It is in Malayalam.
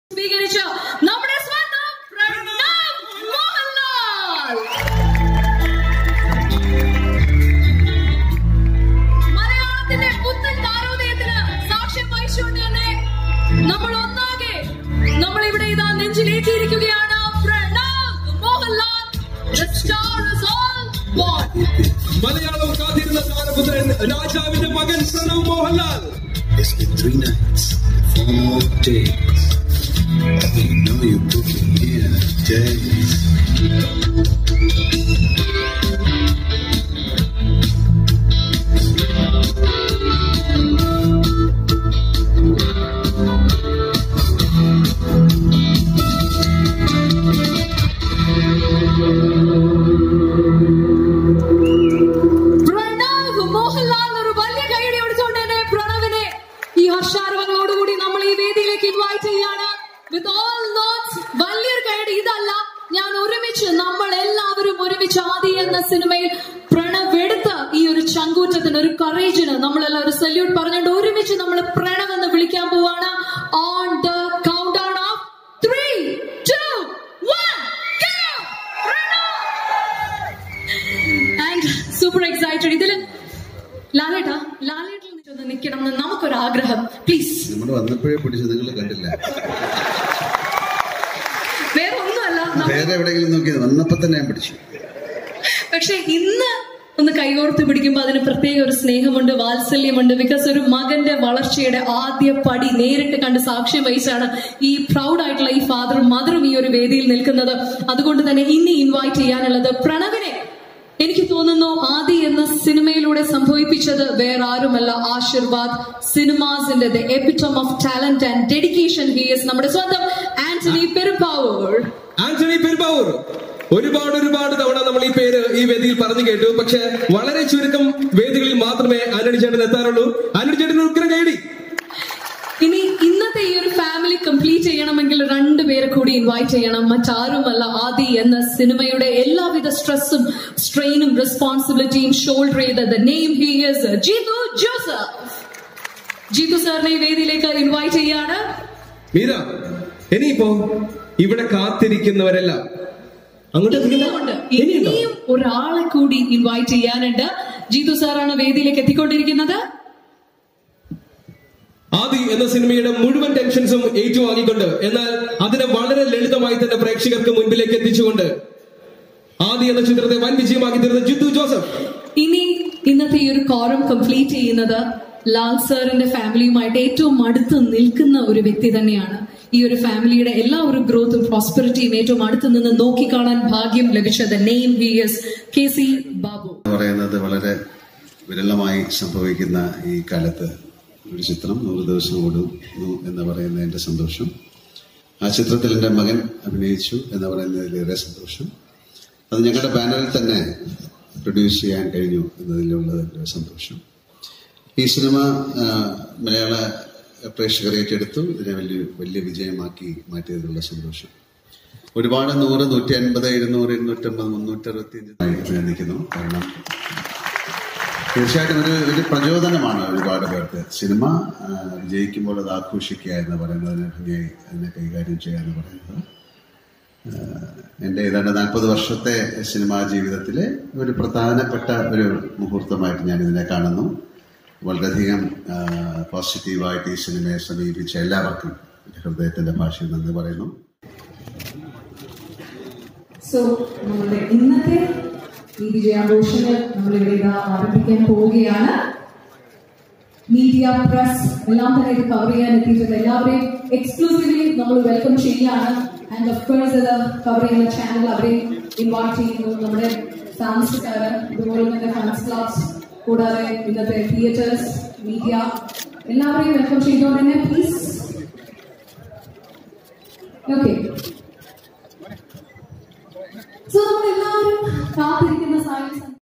സ്വീകരിച്ച നമ്മുടെ സ്വന്തം പ്രണവ് മോഹൻലാൽ മലയാളത്തിന്റെ പുത്തൻ താരോദയത്തിന് സാക്ഷ്യം വഹിച്ചുകൊണ്ട് തന്നെ നമ്മൾ ഒന്നാകെ നമ്മൾ ഇവിടെ ഇതാ നെഞ്ചിലേറ്റിയിരിക്കുകയാണ് Pranav Mohanlal The star is all born. Malayalam കാത്തിരുന്ന താരപുത്രൻ രാജാവിന്റെ മകൻ Pranav Mohanlal It's been three nights, four more days. You know you're booking here days. Pranav Mohanlal ഒരു വലിയ കൈയടി കൊടുത്തുകൊണ്ട് തന്നെ പ്രണവിനെ ഈ ഹർഷാരവങ്ങളോടുകൂടി നമ്മൾ ഈ വേദിയിലേക്ക് ഇൻവൈറ്റ് ചെയ്യാണ് വിത്ത് ഓൾ നോട്ട്സ് വലിയൊരു കൈയടി ഇതല്ല ഞാൻ ഒരുമിച്ച് നമ്മൾ എല്ലാവരും ഒരുമിച്ച് ആദി എന്ന സിനിമയിൽ പ്രണവ് എടുത്ത ഈ ഒരു ചങ്കൂറ്റത്തിന് ഒരു കറേജിന് നമ്മളെല്ലാം ഒരു സല്യൂട്ട് പറഞ്ഞുകൊണ്ട് ഒരുമിച്ച് നമ്മൾ പ്രണവ് എന്ന് വിളിക്കാൻ പോവാണ് on the count down of three two one and super excited ഇതില് ലാലേട്ടാ ലാലേട്ടിൽ ഒന്ന് നിൽക്കണം എന്ന് നമുക്കൊരു ആഗ്രഹം പ്ലീസ് നമ്മൾ വന്നപ്പോഴേ പിടിച്ച് നിങ്ങൾ കണ്ടില്ല വേറെ ഒന്നുമല്ല നമ്മ- വേറെ എവിടെയെങ്കിലും നോക്കിയത് വന്നപ്പോ തന്നെ ഞാൻ പിടിച്ചു പക്ഷെ ഇന്ന് ഒന്ന് കൈകോർത്ത് പിടിക്കുമ്പോൾ അതിന് പ്രത്യേക ഒരു സ്നേഹമുണ്ട് വാത്സല്യമുണ്ട് ബിക്കോസ് ഒരു മകന്റെ വളർച്ചയുടെ ആദ്യ പടി നേരിട്ട് കണ്ട് സാക്ഷ്യം വഹിച്ചാണ് ഈ പ്രൗഡ് ആയിട്ടുള്ള ഈ ഫാദറും മദറും ഈ ഒരു വേദിയിൽ നിൽക്കുന്നത് അതുകൊണ്ട് തന്നെ ഇനി ഇൻവൈറ്റ് ചെയ്യാനുള്ളത് പ്രണവിനെ എനിക്ക് തോന്നുന്നു ആദി എന്ന സിനിമയിലൂടെ സംഭവിപ്പിച്ചത് വേറെ ആരുമല്ല ആശീർവാദ് സിനിമാസിന്റെ the epitome of talent and dedication here's നമ്മുടെ സ്വന്തം ആന്റണി പെരുമ്പാവൂർ ആന്റണി പെരുമ്പാവൂർ ഒരുപാട് ഒരുപാട് തവണ നമ്മൾ ഈ പേര് ഈ വേദിയിൽ പറഞ്ഞു കേട്ടു പക്ഷെ വളരെ ചുരുക്കം വേദികളിൽ മാത്രമേ ആന്റണി ചേട്ടൻ എത്താറുള്ളൂ ആന്റണി ചേട്ടൻ ഉഗ്രം കൈയടി ഇനി ഇന്നത്തെ ഈ ഒരു ഫാമിലി കംപ്ലീറ്റ് ചെയ്യണമെങ്കിൽ രണ്ടുപേരെ കൂടി ഇൻവൈറ്റ് ചെയ്യണം മറ്റാരുമല്ല ആദി എന്ന സിനിമയുടെ എല്ലാവിധ സ്ട്രെസ്സും സ്ട്രെയിനും റെസ്പോൺസിബിലിറ്റിയും ഷോൾഡർ ചെയ്ത the name here's Jeethu Joseph Jeethu സാറിനെ ഈ വേദിയിലേക്ക് ഇൻവൈറ്റ് ചെയ്യാണ് മീര ഇനിയിപ്പോ ഇവിടെ കാത്തിരിക്കുന്നവരെല്ലാം അങ്ങോട്ട് ഇനിയുമുണ്ട് ഇനിയുണ്ടോ ഇനിയും ഒരാളെ കൂടി ഇൻവൈറ്റ് ചെയ്യാനുണ്ട് ജീതു സാറാണ് വേദിയിലേക്ക് എത്തിക്കൊണ്ടിരിക്കുന്നത് ആദി എന്ന സിനിമയുടെ മുഴുവൻ ടെൻഷൻസും ഏറ്റുവാങ്ങിക്കൊണ്ട് എന്നാൽ അതിനെ വളരെ ലളിതമായി തന്നെ പ്രേക്ഷകർക്ക് മുൻപിലേക്ക് എത്തിച്ചുകൊണ്ട് ആദി എന്ന ചിത്രത്തെ വൻ വിജയമാക്കി തീർന്ന ജിത്തു ജോസഫ് ഇനി ഇന്നത്തെ ഈ ഒരു കോറം കംപ്ലീറ്റ് ചെയ്യുന്നത് ലാൽ സാറിന്റെ ഫാമിലിയുമായിട്ട് ഏറ്റവും അടുത്ത് നിൽക്കുന്ന ഒരു വ്യക്തി തന്നെയാണ് ഈ ഒരു ഫാമിലിയുടെ എല്ലാ ഒരു ഗ്രോത്തും പ്രോസ്പെറിറ്റിയും ഏറ്റവും അടുത്ത് നിന്ന് നോക്കിക്കാണാൻ ഭാഗ്യം ലഭിച്ചത് name V S K C Babu എന്ന് പറയുന്നത് വളരെ വിരളമായി സംഭവിക്കുന്ന ഈ കാലത്ത് ഒരു ചിത്രം നൂറ് ദിവസം ഓടുന്നു എന്ന് പറയുന്നതിന്റെ സന്തോഷം ആ ചിത്രത്തിൽ എൻ്റെ മകൻ അഭിനയിച്ചു എന്ന് പറയുന്നതിലേറെ സന്തോഷം അത് ഞങ്ങളുടെ ബാനറിൽ തന്നെ പ്രൊഡ്യൂസ് ചെയ്യാൻ കഴിഞ്ഞു എന്നതിലുള്ളതിൻ്റെ സന്തോഷം ഈ സിനിമ ആ, മലയാള പ്രേക്ഷകർ ഏറ്റെടുത്തു ഇതിനെ വലിയ വലിയ വിജയമാക്കി മാറ്റിയതിലുള്ള സന്തോഷം ഒരുപാട് നൂറ് നൂറ്റി അൻപത് ഇരുന്നൂറ് ഇരുന്നൂറ്റമ്പത് മുന്നൂറ്റി അറുപത്തി നിൽക്കുന്നു കാരണം തീർച്ചയായിട്ടും ഒരു ഒരു പ്രചോദനമാണ് ഒരുപാട് പേർക്ക് സിനിമ ആ, വിജയിക്കുമ്പോൾ അത് ആഘോഷിക്കുക എന്ന് പറയുന്നതിന് ഭംഗിയായി അതിനെ കൈകാര്യം ചെയ്യുക എന്ന് പറയുന്നത് ആ, എൻ്റെ ഏതാണ്ട് നാൽപ്പത് വർഷത്തെ സിനിമാ ജീവിതത്തിലെ ഒരു പ്രധാനപ്പെട്ട ഒരു മുഹൂർത്തമായിട്ട് ഞാൻ ഇതിനെ കാണുന്നു വളരെയധികം ആ, പോസിറ്റീവായിട്ട് ഈ സിനിമയെ സമീപിച്ച എല്ലാവർക്കും എൻ്റെ ഹൃദയത്തിൻ്റെ ഭാഷയിൽ നന്ദി പറയുന്നു സോ നമ്മുടെ ഇന്നത്തെ ഈ വിജയാഘോഷങ്ങൾ നമ്മളിവിടെ ഇതാ ആരംഭിക്കാൻ പോവുകയാണ് മീഡിയ പ്രസ് എല്ലാം തന്നെ ഇത് കവർ ചെയ്യാൻ എത്തിയിട്ടുണ്ട് എല്ലാവരെയും എക്സ്ക്ലൂസീവ്ലി നമ്മൾ വെൽക്കം ചെയ്യാണ് ആൻഡ് ഓഫ് കോഴ്സ് ഇത് കവർ ചെയ്യുന്ന ചാനൽ അവരെയും ഇൻവൈറ്റ് ചെയ്യുന്നു നമ്മുടെ താമസക്കാര് അതുപോലെ തന്നെ ഫാൻസ് ക്ലബ്സ് കൂടാതെ ഇന്നത്തെ തിയേറ്റേഴ്സ് മീഡിയ എല്ലാവരെയും വെൽക്കം ചെയ്തുകൊണ്ട് തന്നെ പ്ലീസ് ഓക്കെ സോ നമ്മളെല്ലാവരും കാത്തിരിക്കുന്ന സായം